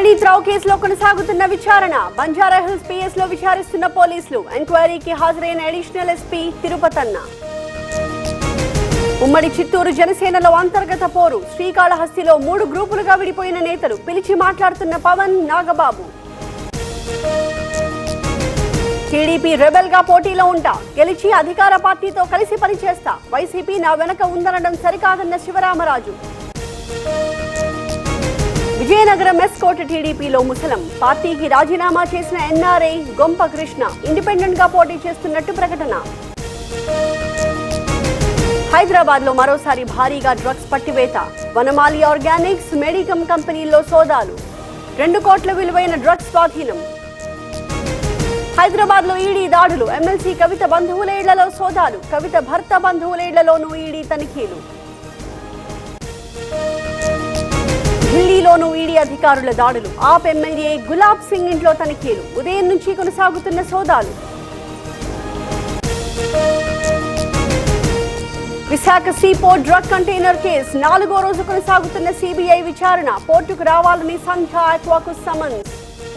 honey త్రావ్ కేసులో కొనసాగుతున్న విచారణ బంజారా హిల్స్ పిఎస్ లో విచారిస్తున్న పోలీసులు ఎంక్వైరీకి హాజరైన అడిషనల్ ఎస్పీ తిరుపతన్న ఉమ్మడి చిత్తూరు జనసేనలో అంతర్గత పోరు శ్రీకాళహస్తిలో మూడు గ్రూపులుగా విడిపోయిన నేతలు పిలిచి మాట్లాడుతున్న పవన్ నాగబాబు టీడీపీ రెబెల్ గా పోటీలో ఉంటా గెలిచి అధికార పార్టీతో కలిసి పనిచేస్తా వైసీపీ నా వెనక ఉందనడం సరికాదన్న శివరామరాజు విజయనగరం ఎస్కోట్ టీడీపీలో ముసలం పార్టీకి రాజీనామా చేసిన ఎన్ఆర్ఐ గొంప కృష్ణ ఇండిపెండెంట్ గా పోటీ చేస్తున్నట్టు ప్రకటన హైదరాబాద్ లో మరోసారి భారీగా డ్రగ్స్ పట్టివేత వనమాలి ఆర్గానిక్స్ మెడికమ్ కంపెనీల్లో సోదాలు రెండు కోట్ల విలువైన డ్రగ్స్ స్వాధీనం హైదరాబాద్ లో ఈడీ దాడులు ఎమ్మెల్సీ కవిత బంధువుల ఇళ్లలో సోదాలు కవిత భర్త బంధువుల ఇళ్లలోనూ ఈడీ తనిఖీలు ఢిల్లీలోనూ ఈడీ అధికారుల దాడులు ఆప్ ఎమ్మెల్యే గులాబ్ సింగ్ ఇంట్లో తనిఖీలు ఉదయం నుంచి కొనసాగుతున్న సోదాలు Visakha seaport drug container case నాలుగో రోజు కొనసాగుతున్న సిబిఐ విచారణ పోర్టుకు రావాలని సంధ్య ఆక్వాకు సమన్స్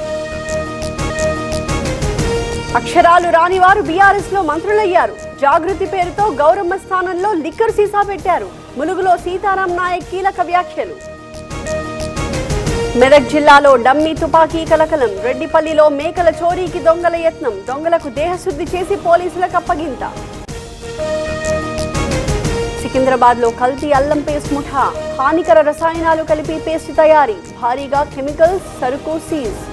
అక్షరాలు రాని వారు బీఆర్ఎస్ లో మంత్రులయ్యారు జాగృతి పేరుతో గౌరమ్మ స్థానంలో లిక్కర్ సీసా పెట్టారు ములుగులో సీతారాం నాయక్ కీలక వ్యాఖ్యలు మెదక్ జిల్లాలో డమ్మీ తుపాకీ కలకలం రెడ్డిపల్లిలో మేకల చోరీకి దొంగల యత్నం దొంగలకు దేహశుద్ధి చేసి పోలీసులకు అప్పగింత సికింద్రాబాద్ లో కల్తీ అల్లం పేస్ట్ ముఠా హానికర రసాయనాలు కలిపి పేస్ట్ తయారీ భారీగా కెమికల్స్ సరుకు సీజ్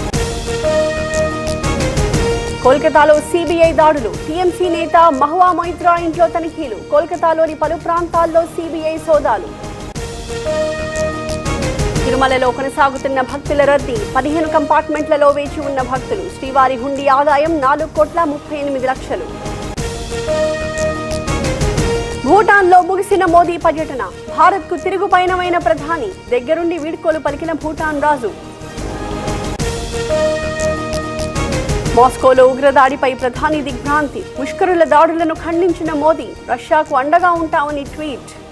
కోల్కతాలో సిబిఐ దాడులు టీఎంసీ నేత మహువా మొయిత్రా ఇంట్లో తనిఖీలు కోల్కతాలోని పలు ప్రాంతాల్లో సిబిఐ సోదాలు తిరుమలలో కొనసాగుతున్న భక్తుల రద్దీ పదిహేను కంపార్ట్మెంట్లలో వేచి ఉన్న భక్తులు శ్రీవారి హుండీ ఆదాయం నాలుగు కోట్ల ముప్పై ఎనిమిది లక్షలు భూటాన్లో ముగిసిన మోదీ పర్యటన భారత్కు తిరుగు పయనమైన ప్రధాని దగ్గరుండి వీడ్కోలు పలికిన భూటాన్ రాజు మాస్కోలో ఉగ్రదాడిపై ప్రధాని దిగ్భ్రాంతి ముష్కరుల దాడులను ఖండించిన మోదీ రష్యాకు అండగా ఉంటామని ట్వీట్